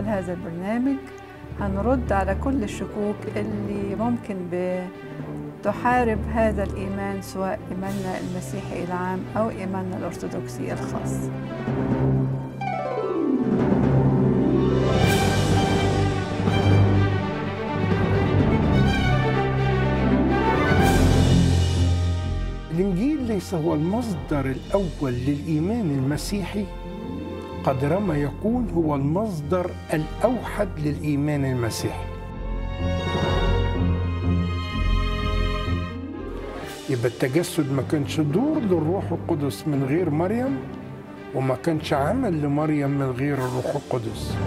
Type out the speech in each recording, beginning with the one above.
خلال هذا البرنامج هنرد على كل الشكوك اللي ممكن تحارب هذا الإيمان سواء إيماننا المسيحي العام أو إيماننا الأرثوذكسي الخاص الإنجيل ليس هو المصدر الأول للإيمان المسيحي قدر ما يكون هو المصدر الأوحد للإيمان المسيحي يبقى التجسد ما كانش دور للروح القدس من غير مريم وما كانش عمل لمريم من غير الروح القدس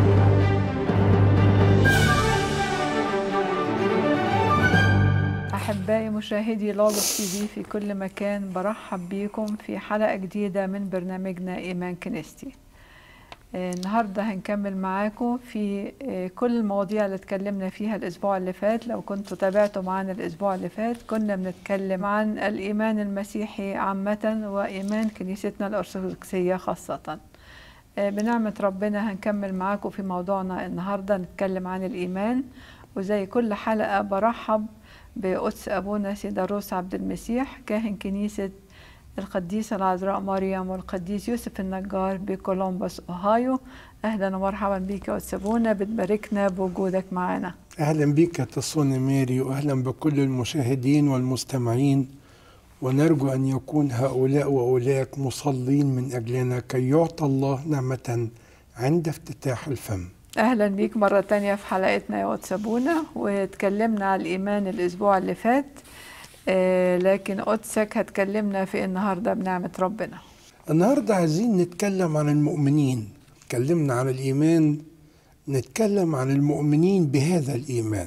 أحبائي مشاهدي لولوس تي في في كل مكان برحب بيكم في حلقة جديدة من برنامجنا إيمان كنيستي النهاردة هنكمل معاكم في كل المواضيع اللي اتكلمنا فيها الأسبوع اللي فات لو كنتوا تابعتوا معانا الأسبوع اللي فات كنا بنتكلم عن الإيمان المسيحي عامة وإيمان كنيستنا الأرثوذكسية خاصة بنعمة ربنا هنكمل معاكم في موضوعنا النهاردة نتكلم عن الإيمان وزي كل حلقة برحب بقدس أبونا سيداروس عبد المسيح كاهن كنيسة القديسة العذراء مريم والقديس يوسف النجار بكولومبوس أوهايو أهلا ومرحبا بك يا قدس أبونا بتباركنا بوجودك معنا أهلا بك يا تصوني ماري وأهلا بكل المشاهدين والمستمعين ونرجو أن يكون هؤلاء وأولاك مصلين من أجلنا كي يعطى الله نعمة عند افتتاح الفم أهلا بيك مرة تانية في حلقتنا يا قدس أبونا واتكلمنا على الإيمان الأسبوع اللي فات آه لكن قدسك هتكلمنا في النهاردة بنعمة ربنا النهاردة عايزين نتكلم عن المؤمنين اتكلمنا عن الإيمان نتكلم عن المؤمنين بهذا الإيمان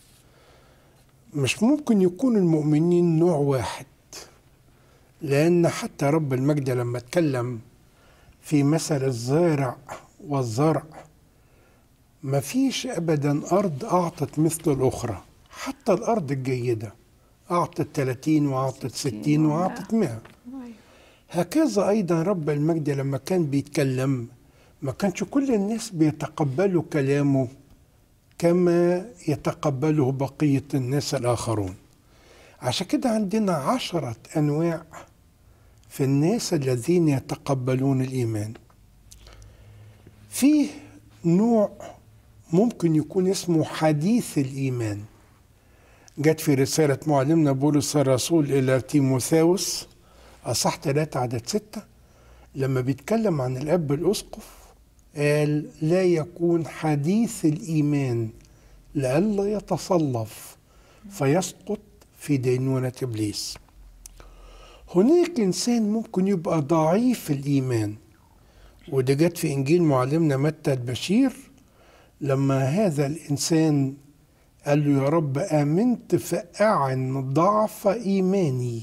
مش ممكن يكون المؤمنين نوع واحد لأن حتى رب المجد لما اتكلم في مثل الزارع والزرع ما فيش أبدا أرض أعطت مثل الأخرى حتى الأرض الجيدة أعطت 30 وأعطت 60 وأعطت 100 هكذا أيضا رب المجد لما كان بيتكلم ما كانش كل الناس بيتقبلوا كلامه كما يتقبله بقية الناس الآخرون عشان كده عندنا عشرة أنواع في الناس الذين يتقبلون الإيمان فيه نوع ممكن يكون اسمه حديث الإيمان جت في رسالة معلمنا بولس الرسول إلى تيموثاوس أصح 3 عدد 6 لما بيتكلم عن الأب الأسقف قال لا يكون حديث الإيمان لئلا يتصلف فيسقط في دينونة إبليس هناك إنسان ممكن يبقى ضعيف الإيمان وده جت في إنجيل معلمنا متى البشير لما هذا الإنسان قال له يا رب آمنت فأعن ضعف إيماني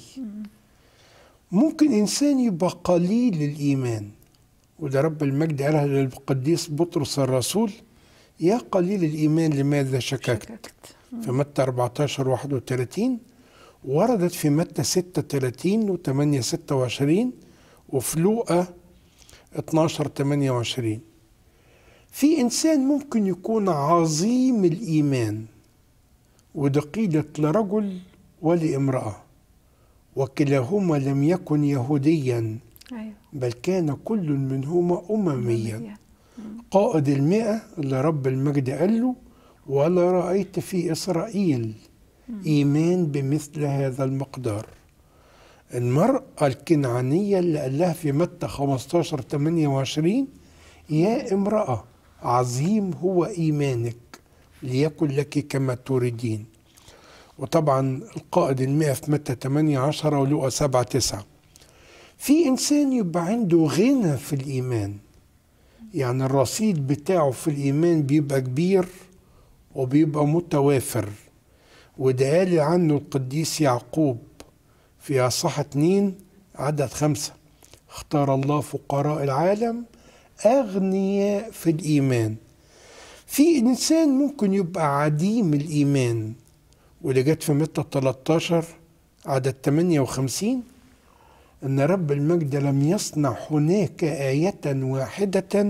ممكن إنسان يبقى قليل الإيمان وده رب المجد قالها للقديس بطرس الرسول يا قليل الإيمان لماذا شككت في متى 14 31 وردت في متى 36 و 8 26 وفي لوقا 12 28 في إنسان ممكن يكون عظيم الإيمان وده قيلت لرجل ولامرأة وكلاهما لم يكن يهوديا بل كان كل منهما أمميا قائد المئة اللي رب المجد قال له ولا رأيت في إسرائيل إيمان بمثل هذا المقدار المرأة الكنعانية اللي قال لها في متى 15 28 يا امرأة عظيم هو إيمانك ليكن لك كما تريدين وطبعا القائد المئة في متى 8 10 ولقى 7 9 في إنسان يبقى عنده غنى في الإيمان يعني الرصيد بتاعه في الإيمان بيبقى كبير وبيبقى متوافر وده قال عنه القديس يعقوب في أصح اتنين عدد خمسة اختار الله فقراء العالم أغنياء في الإيمان في إنسان ممكن يبقى عديم الإيمان واللي جت في متى 13 عدد 58 أن رب المجد لم يصنع هناك آية واحدة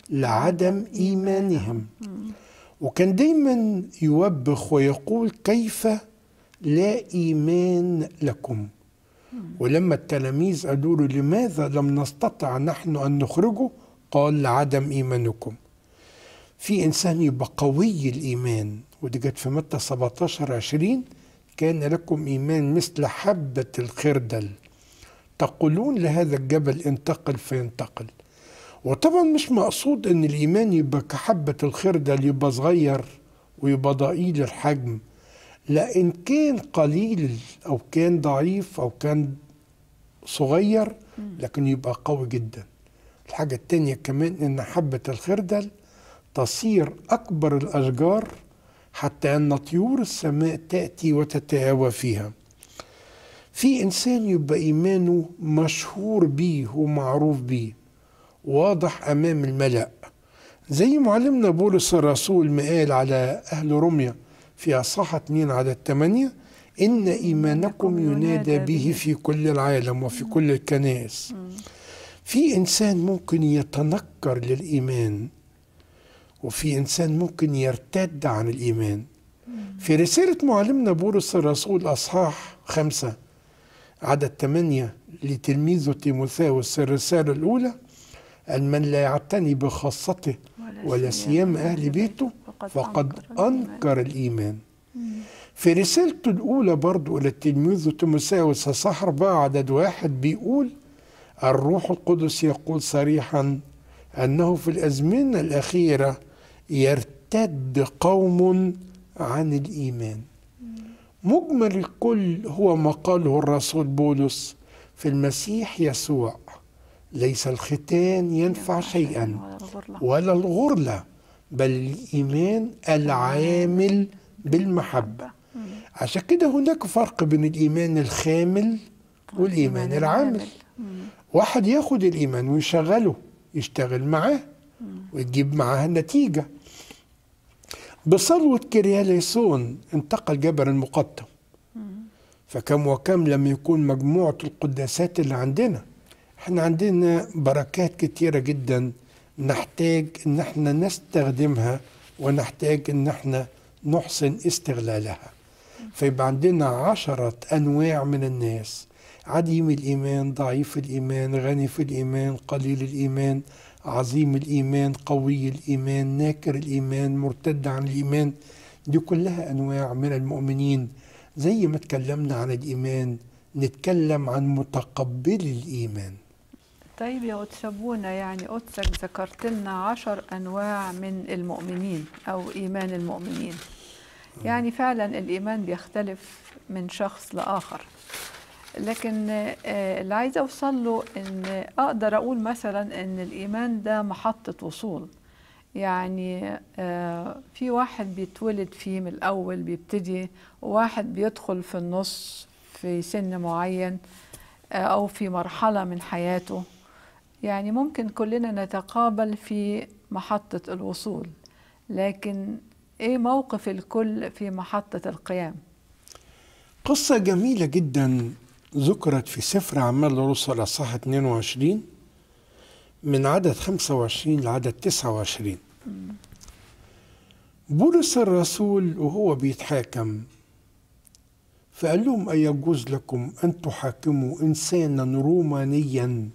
لعدم إيمانهم وكان دايما يوبخ ويقول كيف لا إيمان لكم ولما التلاميذ قالوا له لماذا لم نستطع نحن أن نخرجه قال لعدم إيمانكم في إنسان يبقى قوي الإيمان ودي جت في متى 17 20 كان لكم إيمان مثل حبة الخردل تقولون لهذا الجبل انتقل فينتقل وطبعا مش مقصود ان الايمان يبقى كحبة الخردل يبقى صغير ويبقى ضئيل الحجم لا ان كان قليل او كان ضعيف او كان صغير لكن يبقى قوي جدا الحاجة التانية كمان ان حبة الخردل تصير اكبر الاشجار حتى ان طيور السماء تأتي وتتآوى فيها في انسان يبقى ايمانه مشهور بيه ومعروف بيه واضح امام الملا زي معلمنا بولس الرسول ما قال على اهل روميا في اصحاح 2 عدد 8 ان ايمانكم ينادى به في كل العالم وفي كل الكنائس في انسان ممكن يتنكر للايمان وفي انسان ممكن يرتد عن الايمان في رساله معلمنا بولس الرسول اصحاح خمسه عدد ثمانيه لتلميذه تيموثاوس الرساله الاولى قال من لا يعتني بخاصته ولا سيما أهل بيته فقد أنكر الإيمان في رسالته الأولى برضو إلى التلميذ تيموثاوس صح أربعة عدد واحد بيقول الروح القدس يقول صريحا أنه في الأزمنة الأخيرة يرتد قوم عن الإيمان مجمل الكل هو ما قاله الرسول بولس في المسيح يسوع ليس الختان ينفع شيئا ولا الغرلة بل الإيمان العامل بالمحبة عشان كده هناك فرق بين الإيمان الخامل والإيمان العامل واحد ياخد الإيمان ويشغله يشتغل معاه ويجيب معاه نتيجة بصلوة كرياليسون انتقل جبل المقطم فكم وكم لم يكون مجموعة القداسات اللي عندنا احنا عندنا بركات كتيرة جدا نحتاج ان احنا نستخدمها ونحتاج ان احنا نحسن استغلالها فيبقى عندنا عشرة أنواع من الناس عديم الإيمان ضعيف الإيمان غني في الإيمان قليل الإيمان عظيم الإيمان قوي الإيمان ناكر الإيمان مرتد عن الإيمان دي كلها أنواع من المؤمنين زي ما اتكلمنا عن الإيمان نتكلم عن متقبل الإيمان طيب يا أتسابونا يعني قدسك ذكرت لنا عشر أنواع من المؤمنين أو إيمان المؤمنين يعني فعلا الإيمان بيختلف من شخص لآخر لكن اللي عايزة أوصل له إن أقدر أقول مثلا إن الإيمان ده محطة وصول يعني في واحد بيتولد فيه من الأول بيبتدي وواحد بيدخل في النص في سن معين أو في مرحلة من حياته يعني ممكن كلنا نتقابل في محطة الوصول لكن ايه موقف الكل في محطة القيام قصة جميلة جدا ذكرت في سفر أعمال الرسل أصحاح 22 من عدد 25 لعدد 29 بولس الرسول وهو بيتحاكم فقال لهم أيجوز لكم أن تحاكموا إنسانا رومانيا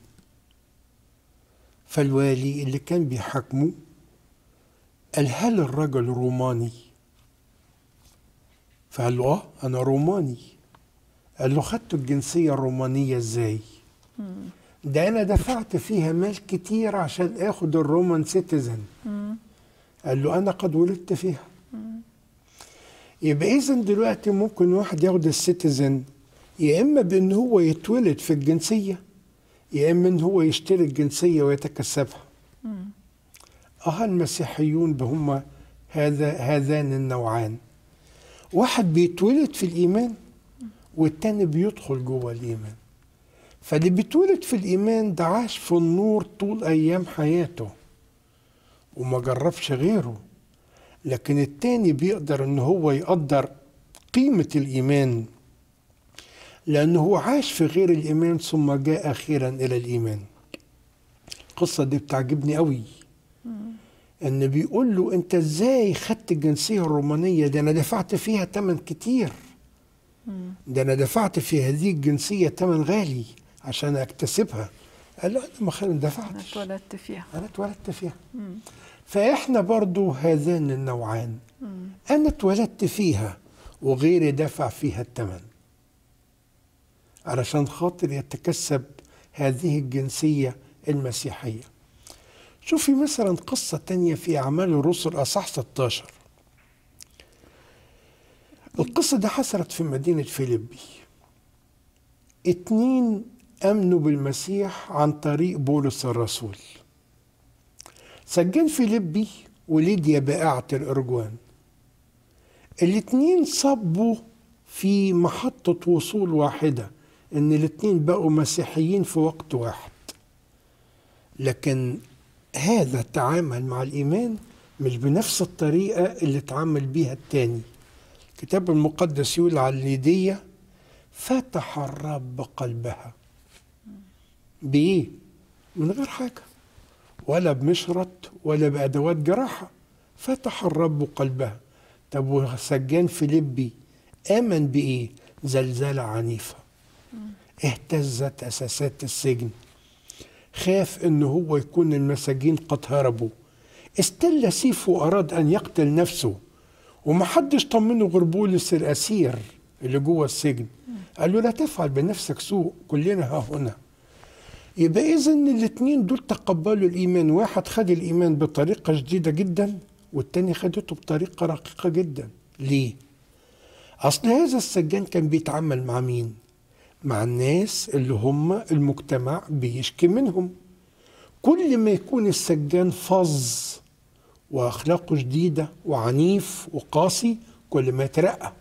فالوالي اللي كان بيحاكمه قال هل الرجل روماني فقال له اه انا روماني قال له خدت الجنسية الرومانية ازاي ده انا دفعت فيها مال كتير عشان اخد الرومان سيتيزن قال له انا قد ولدت فيها يبقى اذا دلوقتي ممكن واحد ياخد السيتيزن يا اما بان هو يتولد في الجنسيه يا اما ان هو يشتري الجنسيه ويتكسبها اه المسيحيون هم هذا هذان النوعان واحد بيتولد في الايمان والتاني بيدخل جوه الايمان فاللي بيتولد في الايمان ده عاش في النور طول ايام حياته وما جربش غيره لكن التاني بيقدر ان هو يقدر قيمة الايمان لانه هو عاش في غير الايمان ثم جاء اخيرا الى الايمان القصة دي بتعجبني قوي ان بيقول له انت ازاي خدت الجنسيه الرومانيه ده انا دفعت فيها ثمن كتير مم. ده انا دفعت في هذه الجنسيه ثمن غالي عشان اكتسبها قال له انا ما خ- ما انا دفعتش اتولدت فيها انا اتولدت فيها مم. فاحنا برضو هذان النوعان مم. انا اتولدت فيها وغيري دفع فيها الثمن علشان خاطر يتكسب هذه الجنسية المسيحية شوفي مثلا قصة تانية في أعمال الرسل أصح 16 القصة دي حصلت في مدينة فيليبي اتنين أمنوا بالمسيح عن طريق بولس الرسول سجان فيليبي وليديا بائعة الأرجوان الاتنين صبوا في محطة وصول واحدة إن الاتنين بقوا مسيحيين في وقت واحد لكن هذا تعامل مع الإيمان مش بنفس الطريقة اللي تعامل بيها التاني الكتاب المقدس يقول على الليدية فتح الرب قلبها بإيه؟ من غير حاجة ولا بمشرط ولا بأدوات جراحة فتح الرب قلبها طب وسجان فيليبي آمن بإيه؟ زلزلة عنيفة اهتزت أساسات السجن خاف إن هو يكون المساجين قد هربوا استل سيفه أراد أن يقتل نفسه ومحدش طمنه غير بولس الأسير اللي جوه السجن قال له لا تفعل بنفسك سوء كلنا ها هنا يبقى إذا الاتنين دول تقبلوا الإيمان واحد خد الإيمان بطريقة شديدة جدا والتاني خدته بطريقة رقيقة جدا ليه؟ أصل هذا السجان كان بيتعامل مع مين؟ مع الناس اللي هم المجتمع بيشكي منهم كل ما يكون السجان فظ واخلاقه شديده وعنيف وقاسي كل ما يترقى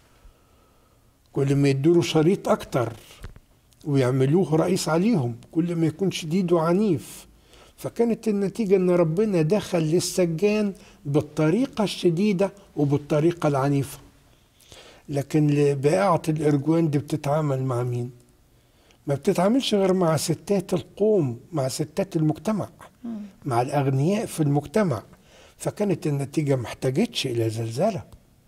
كل ما يدوله شريط اكتر ويعملوه رئيس عليهم كل ما يكون شديد وعنيف فكانت النتيجه ان ربنا دخل للسجان بالطريقه الشديده وبالطريقه العنيفه لكن بائعة الارجوان دي بتتعامل مع مين ما بتتعاملش غير مع ستات القوم مع ستات المجتمع مع الاغنياء في المجتمع فكانت النتيجه ما احتاجتش الى زلزله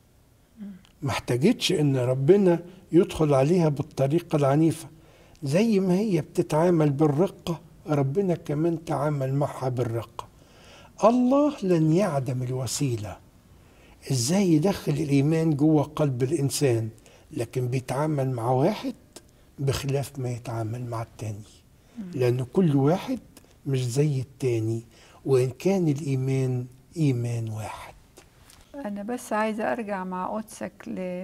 ما احتاجتش ان ربنا يدخل عليها بالطريقه العنيفه زي ما هي بتتعامل بالرقه ربنا كمان تعامل معها بالرقه الله لن يعدم الوسيله ازاي يدخل الايمان جوه قلب الانسان لكن بيتعامل مع واحد بخلاف ما يتعامل مع التاني لان كل واحد مش زي التاني وان كان الايمان ايمان واحد أنا بس عايزة أرجع مع قدسك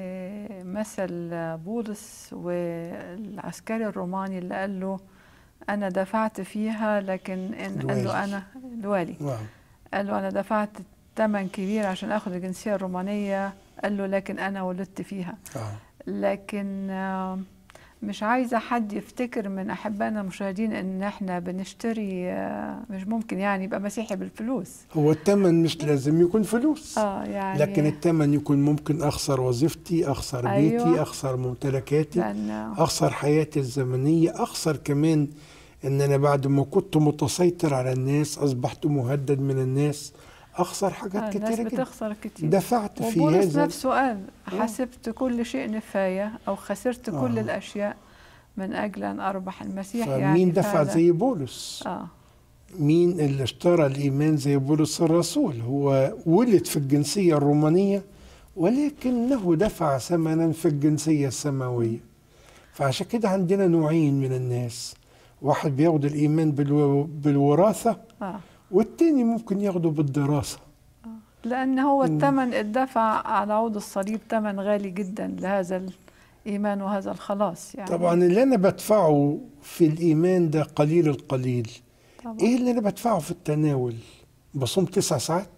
لمثل بولس والعسكري الروماني اللي قال له أنا دفعت فيها لكن إن قال له الوالي. أنا الوالي واو قال له أنا دفعت ثمن كبير عشان أخذ الجنسية الرومانية قال له لكن أنا ولدت فيها آه. لكن آه، مش عايزة حد يفتكر من أحبائنا المشاهدين إن إحنا بنشتري آه، مش ممكن يعني يبقى مسيحي بالفلوس هو الثمن مش لازم يكون فلوس اه يعني لكن الثمن يكون ممكن اخسر وظيفتي اخسر أيوة. بيتي اخسر ممتلكاتي لأن اخسر حياتي الزمنيه اخسر كمان ان انا بعد ما كنت متسيطر على الناس اصبحت مهدد من الناس اخسر حاجات آه الناس كتيره جدا بتخسر كتير دفعت في وبولس هذا نفسه قال آه. حسبت كل شيء نفاية أو خسرت كل آه. الأشياء من أجل أن أربح المسيح يعني فمين دفع فعلا. زي بولس آه مين اللي اشترى الإيمان زي بولس الرسول هو ولد في الجنسية الرومانية ولكنه دفع ثمنا في الجنسية السماوية فعشان كده عندنا نوعين من الناس واحد بياخد الإيمان بالو... بالوراثة آه والتاني ممكن ياخده بالدراسة لأن هو مم. الثمن اتدفع على عود الصليب ثمن غالي جدا لهذا الإيمان وهذا الخلاص يعني طبعا اللي أنا بدفعه في الإيمان ده قليل القليل طبعا. ايه اللي انا بدفعه في التناول بصوم تسع ساعات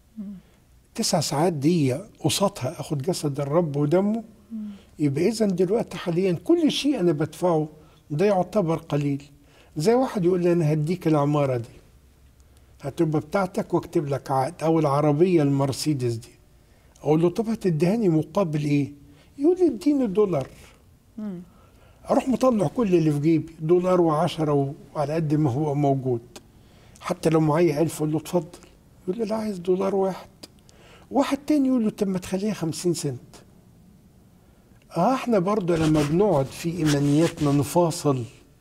تسع ساعات دي قصادها اخد جسد الرب ودمه يبقى اذا دلوقتي حاليا كل شيء انا بدفعه ده يعتبر قليل زي واحد يقول لي انا هديك العماره دي هتبقى بتاعتك واكتب لك عقد او العربيه المرسيدس دي اقول له طب هتديهاني مقابل ايه يقول لي اديني دولار مم. اروح مطلع كل اللي في جيبي دولار وعشرة وعلى قد ما هو موجود حتى لو معايا ألف اقول له اتفضل يقول له لا عايز دولار واحد واحد تاني يقول له طب ما تخليها خمسين سنت اه احنا برضه لما بنقعد في ايمانياتنا نفاصل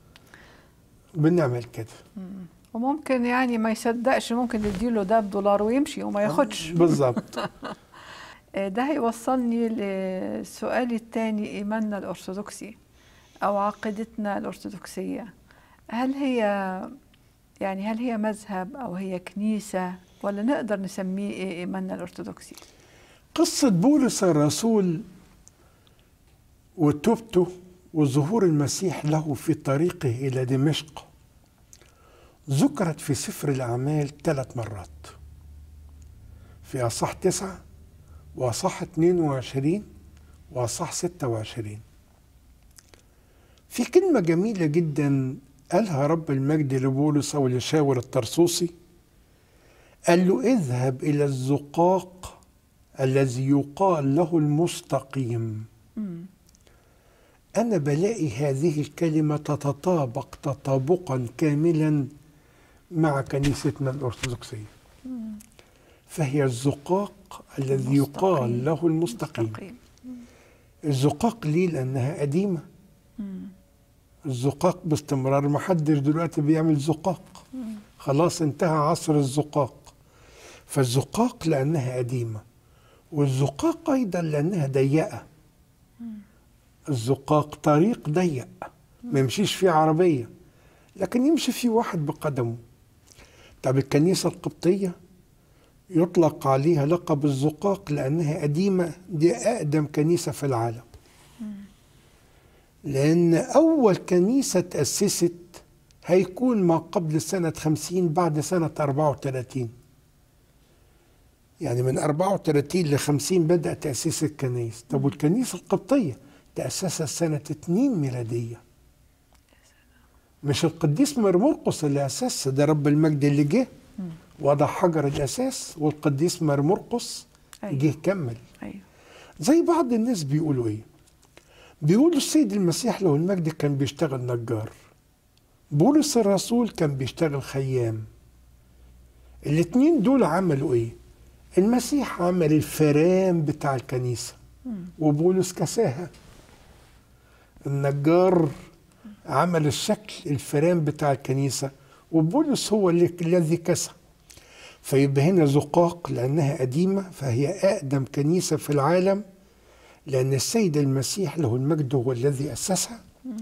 بنعمل كده وممكن يعني ما يصدقش ممكن يديله ده بدولار ويمشي وما ياخدش بالظبط آه، ده هيوصلني لسؤالي الثاني إيماننا الأرثوذكسي أو عقيدتنا الأرثوذكسية هل هي يعني هل هي مذهب أو هي كنيسة ولا نقدر نسميه إيه إيماننا الأرثوذكسي؟ قصة بولس الرسول وتوبته وظهور المسيح له في طريقه إلى دمشق ذكرت في سفر الأعمال ثلاث مرات في أصح تسعة وأصح 22 وأصح 26 في كلمة جميلة جدا قالها رب المجد لبولس أو لشاور الطرسوسي قال له اذهب إلى الزقاق الذي يقال له المستقيم مم. أنا بلاقي هذه الكلمة تتطابق تطابقا كاملا مع كنيستنا الأرثوذكسية فهي الزقاق الذي يقال المستقيم. له المستقيم مستقيم الزقاق ليه لأنها قديمة مم. الزقاق باستمرار ما حدش دلوقتي بيعمل زقاق خلاص انتهى عصر الزقاق فالزقاق لأنها قديمة والزقاق أيضا لأنها ضيقة الزقاق طريق ضيق ما يمشيش فيه عربية لكن يمشي فيه واحد بقدمه طب الكنيسة القبطية يطلق عليها لقب الزقاق لأنها قديمة دي أقدم كنيسة في العالم لأن أول كنيسة تأسست هيكون ما قبل سنة خمسين بعد سنة أربعة وثلاثين يعني من أربعة وثلاثين لخمسين بدأ تأسيس الكنيسة طب والكنيسة القبطية تأسست سنة اتنين ميلادية مش القديس مرمرقس اللي أسسها ده رب المجد اللي جه وضع حجر الأساس والقديس مرمرقس أيوة. جه كمل أيوه زي بعض الناس بيقولوا ايه بيقولوا السيد المسيح له المجد كان بيشتغل نجار بولس الرسول كان بيشتغل خيام الاتنين دول عملوا ايه المسيح عمل الفرام بتاع الكنيسة وبولس كساها النجار عمل الشكل الفرام بتاع الكنيسة وبولس هو اللي- الذي كسى فيبقى هنا زقاق لأنها قديمة فهي أقدم كنيسة في العالم لأن السيد المسيح له المجد هو الذي أسسها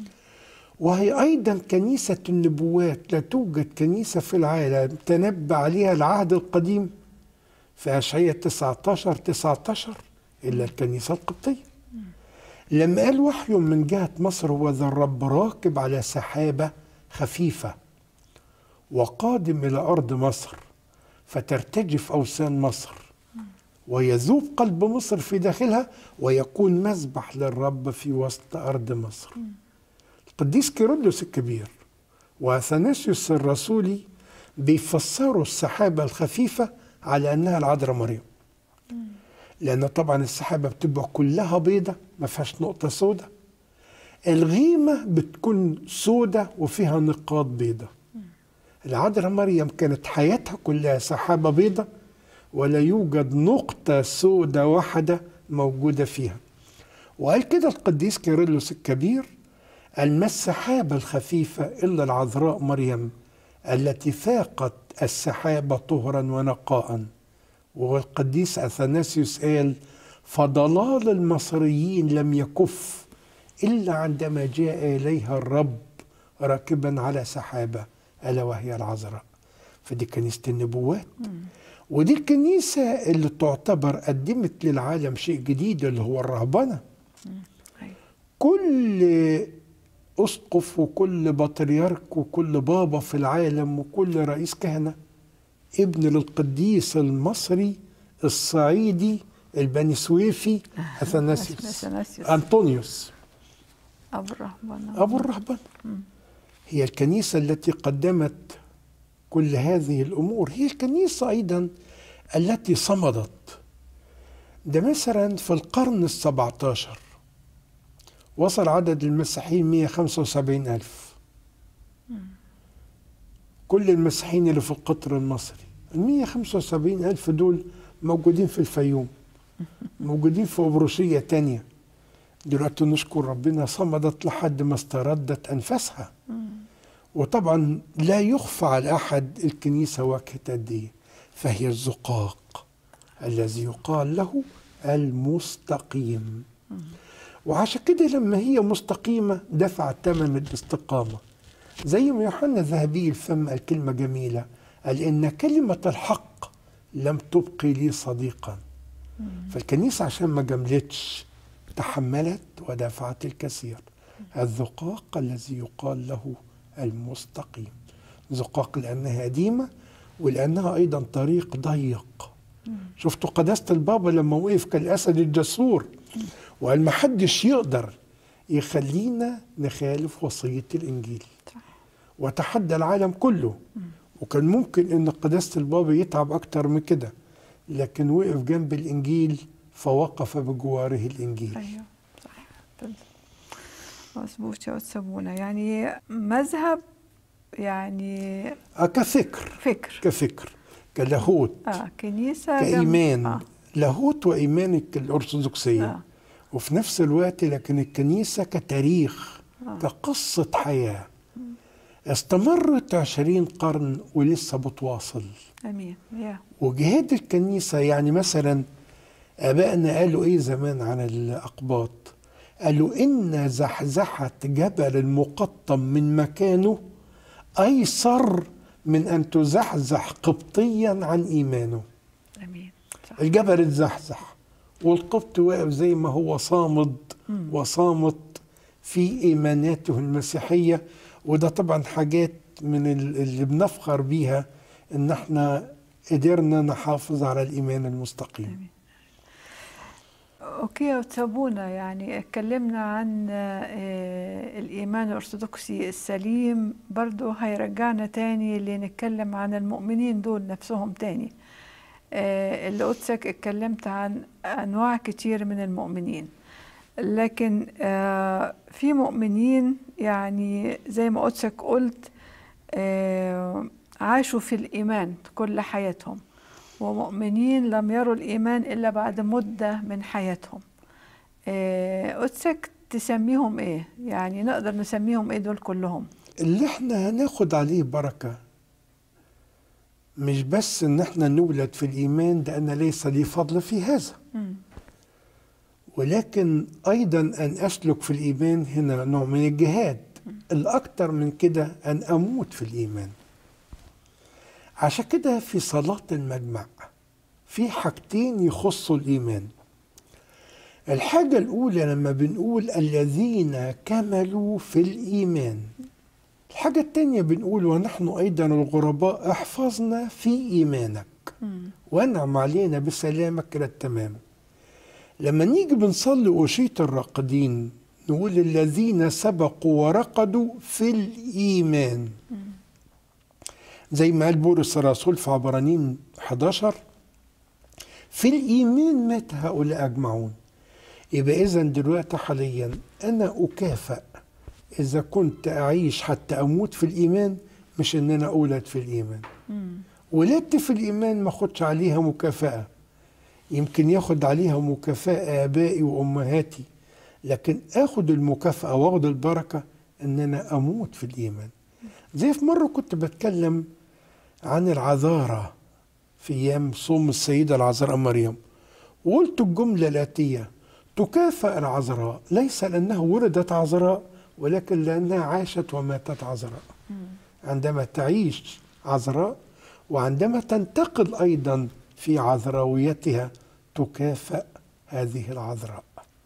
وهي أيضا كنيسة النبوات لا توجد كنيسة في العالم تنبأ عليها العهد القديم في أشعية 19 19 إلا الكنيسة القبطية لما قال وحي من جهة مصر هو ذا الرب راكب على سحابة خفيفة وقادم إلى أرض مصر فترتجف أوثان مصر ويذوب قلب مصر في داخلها ويكون مذبح للرب في وسط أرض مصر القديس كيرلس الكبير وأثناسيوس الرسولي بيفسروا السحابة الخفيفة على أنها العذراء مريم لأن طبعا السحابة بتبقى كلها بيضة ما فيهاش نقطة سودة الغيمة بتكون سودة وفيها نقاط بيضة العذراء مريم كانت حياتها كلها سحابة بيضة ولا يوجد نقطة سودة واحدة موجودة فيها وقال كده القديس كيرلس الكبير قال ما السحابة الخفيفة إلا العذراء مريم التي فاقت السحابة طهرا ونقاء والقديس أثناسيوس قال فضلال المصريين لم يكف إلا عندما جاء إليها الرب راكبا على سحابة ألا وهي العذراء فدي كنيسة النبوات ودي الكنيسة اللي تعتبر قدمت للعالم شيء جديد اللي هو الرهبنة أيوه كل أسقف وكل بطريرك وكل بابا في العالم وكل رئيس كهنة ابن للقديس المصري الصعيدي البني سويفي أثناسيوس أثناسيوس. أنطونيوس أبو الرهبان أبو الرهبان هي الكنيسة التي قدمت كل هذه الأمور هي الكنيسة أيضا التي صمدت ده مثلا في القرن السبعة عشر وصل عدد المسيحيين 175 ألف كل المسيحيين اللي في القطر المصري ال 175 ألف دول موجودين في الفيوم موجودين في أبروشية تانية دلوقتي نشكر ربنا صمدت لحد ما استردت أنفاسها وطبعا لا يخفى على أحد الكنيسة واجهت قد إيه فهي الزقاق الذي يقال له المستقيم وعشان كده لما هي مستقيمة دفع ثمن الاستقامة زي ما يوحنا ذهبي الفم قال كلمة جميلة قال إن كلمة الحق لم تبقي لي صديقا فالكنيسة عشان ما جملتش تحملت ودفعت الكثير الزقاق الذي يقال له المستقيم زقاق لأنها قديمة ولأنها أيضا طريق ضيق شفتوا قداسة البابا لما وقف كالأسد الجسور وقال ما حدش يقدر يخلينا نخالف وصية الإنجيل صح. وتحدى العالم كله وكان ممكن ان قداسة البابا يتعب اكتر من كده لكن وقف جنب الانجيل فوقف بجواره الانجيل ايوه صح تمام. مظبوط يا أستاذ سابونا يعني مذهب يعني آه كفكر فكر كفكر كلاهوت اه كنيسة جنب- كإيمان آه. لاهوت وإيمان الأرثوذكسية آه. وفي نفس الوقت لكن الكنيسة كتاريخ آه. كقصة حياة استمرت عشرين قرن ولسه بتواصل امين يا وجهاد الكنيسة يعني مثلا آبائنا قالوا إيه زمان عن الأقباط قالوا إن زحزحة جبل المقطم من مكانه أيسر من أن تزحزح قبطيا عن إيمانه امين صح الجبل اتزحزح والقبط واقف زي ما هو صامد مم. وصامت في إيماناته المسيحية وده طبعا حاجات من ال- اللي بنفخر بيها إن احنا قدرنا نحافظ على الإيمان المستقيم امين اوكي يا تابونا يعني اتكلمنا عن آه، الايمان الارثوذكسي السليم برضو هيرجعنا تاني لنتكلم عن المؤمنين دول نفسهم تاني آه، اللي قدسك اتكلمت عن انواع كتير من المؤمنين لكن آه، في مؤمنين يعني زي ما قدسك قلت آه، عاشوا في الايمان كل حياتهم ومؤمنين لم يروا الإيمان إلا بعد مدة من حياتهم آه، قدسك تسميهم إيه؟ يعني نقدر نسميهم إيه دول كلهم؟ اللي احنا هناخد عليه بركة مش بس ان احنا نولد في الإيمان ده أنا ليس لي فضل في هذا مم. ولكن أيضا أن أسلك في الإيمان هنا نوع من الجهاد الأكثر من كده أن أموت في الإيمان عشان كده في صلاة المجمع في حاجتين يخصوا الإيمان الحاجة الأولى لما بنقول الذين كملوا في الإيمان الحاجة التانية بنقول ونحن أيضا الغرباء احفظنا في إيمانك مم. وانعم علينا بسلامك إلى التمام لما نيجي بنصلي أشية الراقدين نقول الذين سبقوا ورقدوا في الإيمان زي ما قال بولس الرسول في عبرانيين 11 في الإيمان مات هؤلاء أجمعون يبقى إذا دلوقتي حاليا أنا أكافئ إذا كنت أعيش حتى أموت في الإيمان مش إن أنا أولد في الإيمان مم. ولدت في الإيمان ما أخدش عليها مكافأة يمكن ياخد عليها مكافأة آبائي وأمهاتي لكن آخد المكافأة وآخد البركة إن أنا أموت في الإيمان زي في مرة كنت بتكلم عن العذارة في أيام صوم السيدة العذراء مريم وقلت الجملة الآتية تكافأ العذراء ليس لأنها ولدت عذراء ولكن لأنها عاشت وماتت عذراء مم. عندما تعيش عذراء وعندما تنتقل ايضا في عذراويتها تكافأ هذه العذراء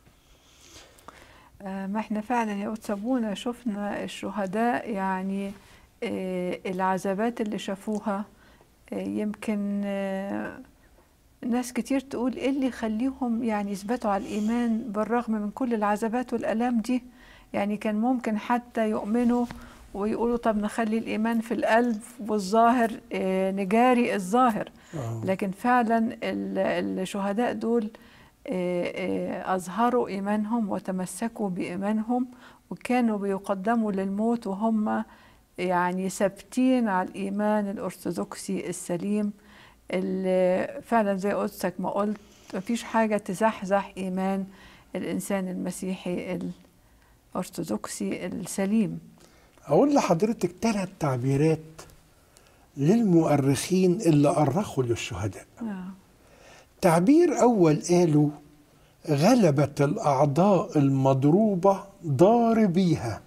آه، ما احنا فعلا يا أتسابونا شفنا الشهداء يعني آه، العذابات اللي شافوها آه، يمكن آه، ناس كتير تقول ايه اللي يخليهم يعني يثبتوا على الإيمان بالرغم من كل العذابات والآلام دي يعني كان ممكن حتى يؤمنوا ويقولوا طب نخلي الإيمان في القلب والظاهر آه، نجاري الظاهر آه. لكن فعلا ال- الشهداء دول آه، آه، أظهروا إيمانهم وتمسكوا بإيمانهم وكانوا بيقدموا للموت وهم يعني ثابتين على الإيمان الأرثوذكسي السليم اللي فعلا زي قدسك ما قلت مفيش حاجة تزحزح إيمان الإنسان المسيحي الأرثوذكسي السليم أقول لحضرتك ثلاث تعبيرات للمؤرخين اللي أرخوا للشهداء آه. تعبير أول قالوا غلبت الأعضاء المضروبة ضاربيها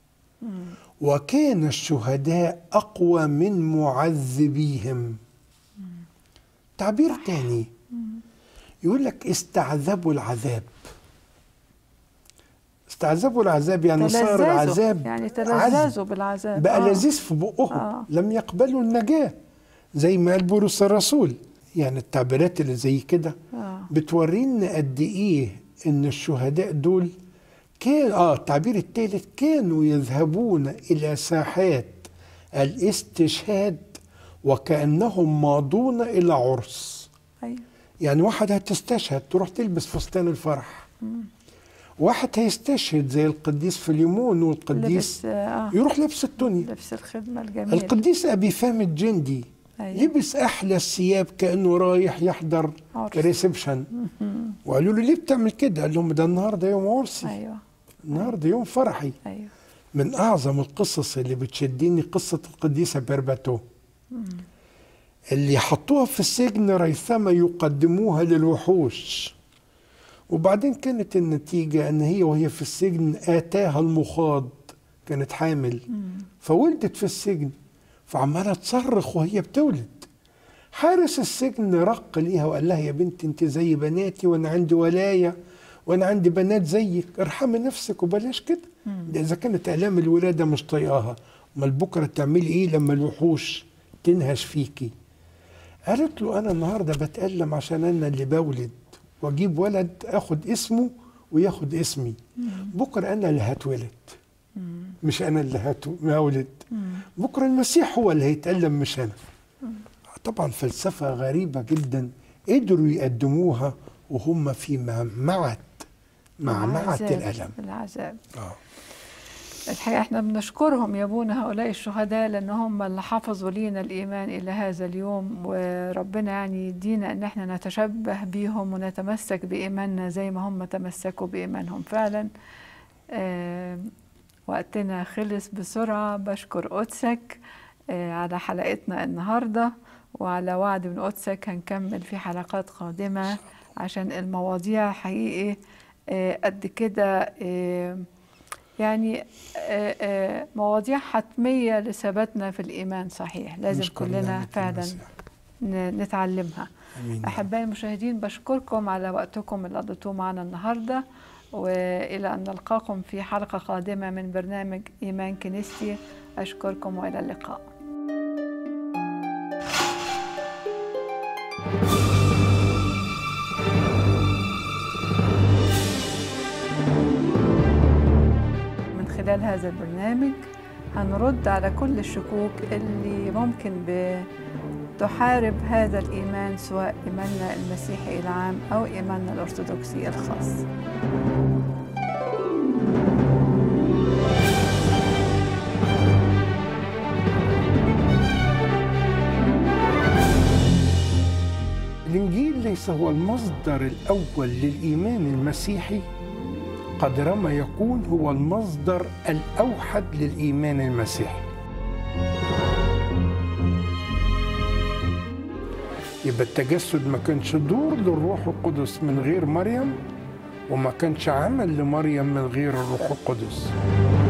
وكان الشهداء أقوى من معذبيهم تعبير تاني يقول لك استعذبوا العذاب استعذبوا العذاب يعني صار تلذذوا، العذاب يعني عذب. تلذذوا بالعذاب بقى آه. لذيذ في بقهم آه. لم يقبلوا النجاة زي ما قال بولس الرسول يعني التعبيرات اللي زي كده آه. بتورينا قد ايه ان الشهداء دول كان اه التعبير الثالث كانوا يذهبون الى ساحات الاستشهاد وكانهم ماضون الى عرس أيوة. يعني واحد هتستشهد تروح تلبس فستان الفرح واحد هيستشهد زي القديس فيليمون والقديس لبس آه. يروح لابس الدنيا لبس الخدمة الجميل القديس ابي فام الجندي أيوة. لبس احلى الثياب كانه رايح يحضر عرس. ريسبشن وقالوا له ليه بتعمل كده؟ قال لهم ده النهارده يوم عرسي أيوة النهارده يوم فرحي أيوة من اعظم القصص اللي بتشدني قصه القديسه بيرباتو اللي حطوها في السجن ريثما يقدموها للوحوش وبعدين كانت النتيجه ان هي وهي في السجن اتاها المخاض كانت حامل فولدت في السجن فعماله تصرخ وهي بتولد حارس السجن رق ليها وقال لها يا بنت انت زي بناتي وانا عندي ولايه وانا عندي بنات زيك ارحمي نفسك وبلاش كده ده اذا كانت الام الولاده مش طايقاها امال بكره تعملي ايه لما الوحوش تنهش فيكي قالت له انا النهارده بتالم عشان انا اللي بولد واجيب ولد اخد اسمه وياخد اسمي بكره انا اللي هتولد مش انا اللي هت- هولد بكره المسيح هو اللي هيتالم مش انا طبعا فلسفه غريبه جدا قدروا يقدموها وهم في معمعه معمعه العذاب. الالم العذاب اه الحقيقة احنا بنشكرهم يا ابونا هؤلاء الشهداء لان هم اللي حفظوا لينا الايمان الى هذا اليوم وربنا يعني يدينا ان احنا نتشبه بيهم ونتمسك بايماننا زي ما هم تمسكوا بايمانهم فعلا آه وقتنا خلص بسرعة بشكر قدسك آه على حلقتنا النهاردة وعلى وعد من قدسك هنكمل في حلقات قادمة عشان المواضيع حقيقي آه قد كده آه يعني آه، آه، مواضيع حتمية لثباتنا في الإيمان صحيح لازم نشكر كلنا نعمة فعلا المسيح. ن- نتعلمها امين أحبائي المشاهدين بشكركم على وقتكم اللي قضيتوه معنا النهاردة وإلى أن نلقاكم في حلقة قادمة من برنامج إيمان كنيستي أشكركم وإلى اللقاء من خلال هذا البرنامج هنرد على كل الشكوك اللي ممكن بتحارب هذا الإيمان سواء إيماننا المسيحي العام أو إيماننا الأرثوذكسي الخاص الإنجيل ليس هو المصدر الأول للإيمان المسيحي قدر ما يكون هو المصدر الأوحد للإيمان المسيحي يبقى التجسد ما كانش دور للروح القدس من غير مريم وما كانش عمل لمريم من غير الروح القدس